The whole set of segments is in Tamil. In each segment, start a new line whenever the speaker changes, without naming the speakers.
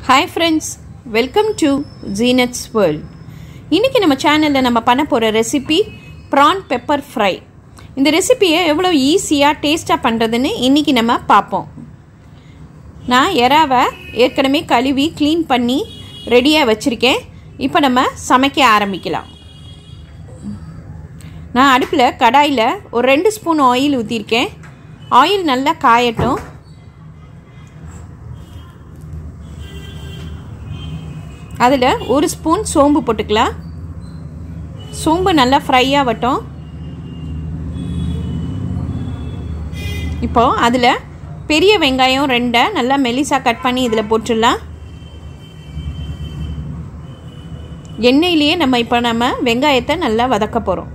hi friends welcome to Jeenats world இன்றைக்கி நம்ம சேனலில் நம்ம பண்ண போகிற ரெசிபி ப்ரான் பெப்பர் ஃப்ரை இந்த ரெசிபியை எவ்வளோ ஈஸியாக டேஸ்ட்டாக பண்ணுறதுன்னு இன்றைக்கி நம்ம பார்ப்போம் நான் எறாவை ஏற்கனவே கழுவி க்ளீன் பண்ணி ரெடியாக வச்சுருக்கேன் இப்போ நம்ம சமைக்க ஆரம்பிக்கலாம் நான் அடுப்பில் கடாயில் ஒரு ரெண்டு ஸ்பூன் ஆயில் ஊற்றிருக்கேன் ஆயில் நல்லா காயட்டும் அதில் ஒரு ஸ்பூன் சோம்பு போட்டுக்கலாம் சோம்பு நல்லா ஃப்ரை ஆகட்டும் இப்போ அதில் பெரிய வெங்காயம் ரெண்டை நல்லா மெலிசாக கட் பண்ணி இதில் போட்டுடலாம் எண்ணெயிலேயே நம்ம இப்போ நம்ம வெங்காயத்தை நல்லா வதக்க போகிறோம்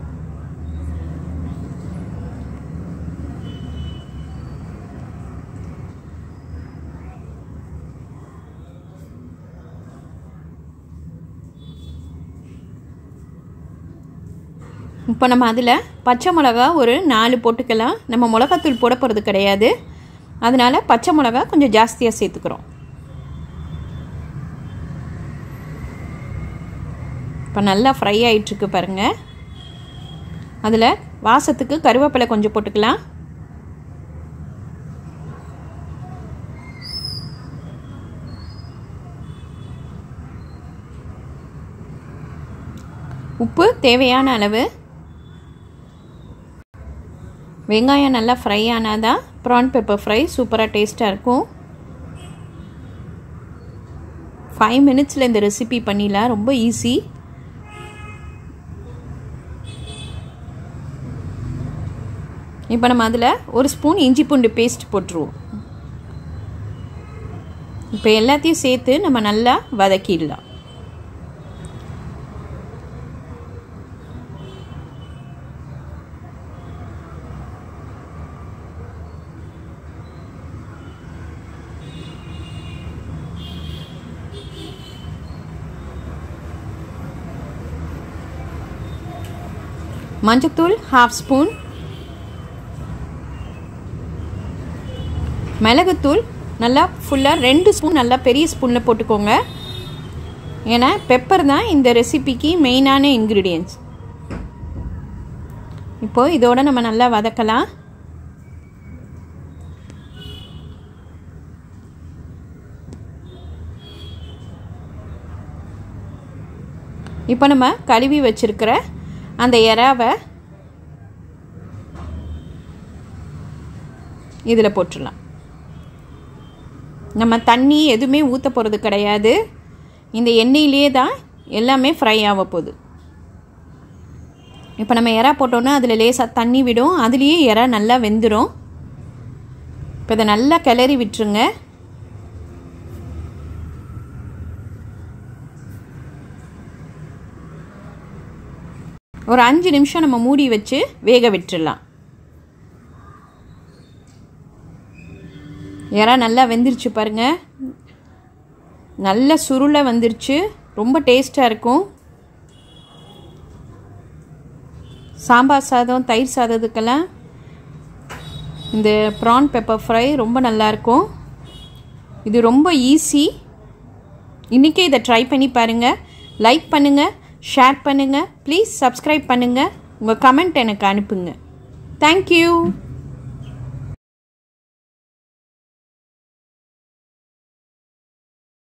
இப்போ நம்ம அதில் பச்சை மிளகா ஒரு நாலு போட்டுக்கலாம் நம்ம மிளகாத்தூள் போட போகிறது கிடையாது அதனால் பச்சை மிளகா கொஞ்சம் ஜாஸ்தியாக சேர்த்துக்கிறோம் இப்போ நல்லா ஃப்ரை ஆகிட்டுருக்கு பாருங்கள் அதில் வாசத்துக்கு கருவேப்பிலை கொஞ்சம் போட்டுக்கலாம் உப்பு தேவையான அளவு வெங்காயம் நல்லா ஃப்ரை ஆனால் தான் ப்ரான் பெப்பர் ஃப்ரை சூப்பராக டேஸ்ட்டாக இருக்கும் ஃபைவ் மினிட்ஸில் இந்த ரெசிபி பண்ணிடலாம் ரொம்ப ஈஸி இப்போ நம்ம அதில் ஒரு ஸ்பூன் இஞ்சி பூண்டு பேஸ்ட் போட்டுருவோம் இப்போ எல்லாத்தையும் சேர்த்து நம்ம நல்லா வதக்கிடலாம் மஞ்சத்தூள் ஹாஃப் ஸ்பூன் மிளகுத்தூள் நல்லா ஃபுல்லாக ரெண்டு ஸ்பூன் நல்லா பெரிய ஸ்பூனில் போட்டுக்கோங்க ஏன்னா பெப்பர் தான் இந்த ரெசிபிக்கு மெயினான இன்க்ரீடியன்ஸ் இப்போது இதோட நம்ம நல்லா வதக்கலாம் இப்போ நம்ம கழுவி வச்சுருக்கிற அந்த எறாவை இதில் போட்டுடலாம் நம்ம தண்ணி எதுவுமே ஊற்ற போகிறது கிடையாது இந்த எண்ணெயிலே தான் எல்லாமே ஃப்ரை ஆக போகுது இப்போ நம்ம எறா போட்டோன்னா அதில் லேசாக தண்ணி விடும் அதுலேயே எறா நல்லா வெந்துடும் இப்போ இதை நல்லா கிளறி விட்டுருங்க ஒரு அஞ்சு நிமிஷம் நம்ம மூடி வச்சு வேக விட்டுடலாம் இறா நல்லா வெந்துருச்சு பாருங்கள் நல்ல சுருளை வந்துருச்சு ரொம்ப டேஸ்ட்டாக இருக்கும் சாம்பார் சாதம் தயிர் சாதத்துக்கெல்லாம் இந்த ப்ரான் பெப்பர் ஃப்ரை ரொம்ப நல்லாயிருக்கும் இது ரொம்ப ஈஸி இன்றைக்கே இதை ட்ரை பண்ணி பாருங்கள் லைக் பண்ணுங்கள் ஷேர் பண்ணுங்கள் ப்ளீஸ் சப்ஸ்கிரைப் பண்ணுங்கள் உங்கள் கமெண்ட் எனக்கு அனுப்புங்க தேங்க்யூ